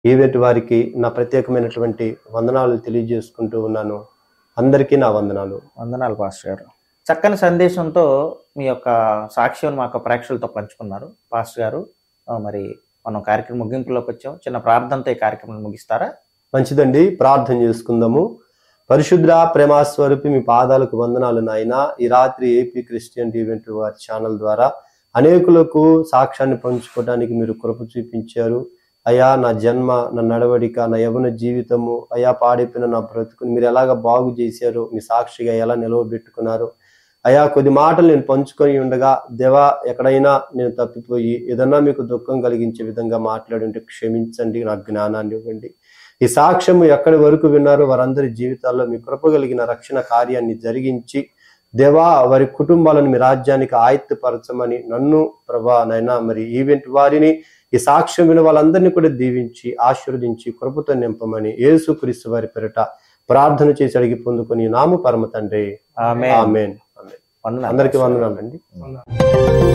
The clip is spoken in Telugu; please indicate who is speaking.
Speaker 1: ఈవెంట్ వారికి నా ప్రత్యేకమైనటువంటి వందనాలు తెలియజేసుకుంటూ ఉన్నాను అందరికీ నా వందనాలు
Speaker 2: వందనాలు పాస్టర్ గారు చక్కని సందేశంతో మీ యొక్క సాక్ష్యం మా యొక్క ప్రేక్షకులతో పంచుకున్నారు పాస్టర్ గారు ఆ, మరి మనం కార్యక్రమం ముగింపులోకి వచ్చాం చిన్న ప్రార్థనతో ఈ కార్యక్రమం ముగిస్తారా
Speaker 1: మంచిదండి ప్రార్థన చేసుకుందాము పరిశుద్ర ప్రేమాస్వరూపి మీ పాదాలకు వందనాలు నాయన ఈ రాత్రి ఏపీ క్రిస్టియన్ ఈవెంట్ వారి ఛానల్ ద్వారా అనేకులకు సాక్ష్యాన్ని పంచుకోవడానికి మీరు కృప చూపించారు అయా నా జన్మ నా నడవడిక నా యవన జీవితము అయా పాడైపోయిన నా బ్రతుకుని మీరు ఎలాగ బాగు చేశారు మీ సాక్షిగా ఎలా నిలవబెట్టుకున్నారు అయా కొద్ది మాటలు నేను పంచుకొని ఉండగా దేవా ఎక్కడైనా నేను తప్పిపోయి ఏదన్నా మీకు దుఃఖం కలిగించే విధంగా మాట్లాడుంటే క్షమించండి నాకు జ్ఞానాన్ని ఇవ్వండి ఈ సాక్ష్యము ఎక్కడి వరకు విన్నారో వారందరి జీవితాల్లో మీ కృప కలిగిన రక్షణ కార్యాన్ని జరిగించి దేవా వారి కుటుంబాలను మీ రాజ్యానికి ఆయుత్తపరచమని నన్ను ప్రభా నైనా మరి ఈవెంట్ వారిని ఈ సాక్ష్యం విన వాళ్ళందరినీ కూడా దీవించి ఆశీర్వదించి కృపతో నింపమని యేసు క్రీస్తు వారి పెరట ప్రార్థన చేసి అడిగి పొందుకొని నాము పరమ తండ్రి
Speaker 2: ఆమె
Speaker 1: ఆమెన్ ఆమెన్
Speaker 2: వందనాలు
Speaker 1: అందరికీ
Speaker 2: పాస్టర్ గారు.
Speaker 1: వందనాలండి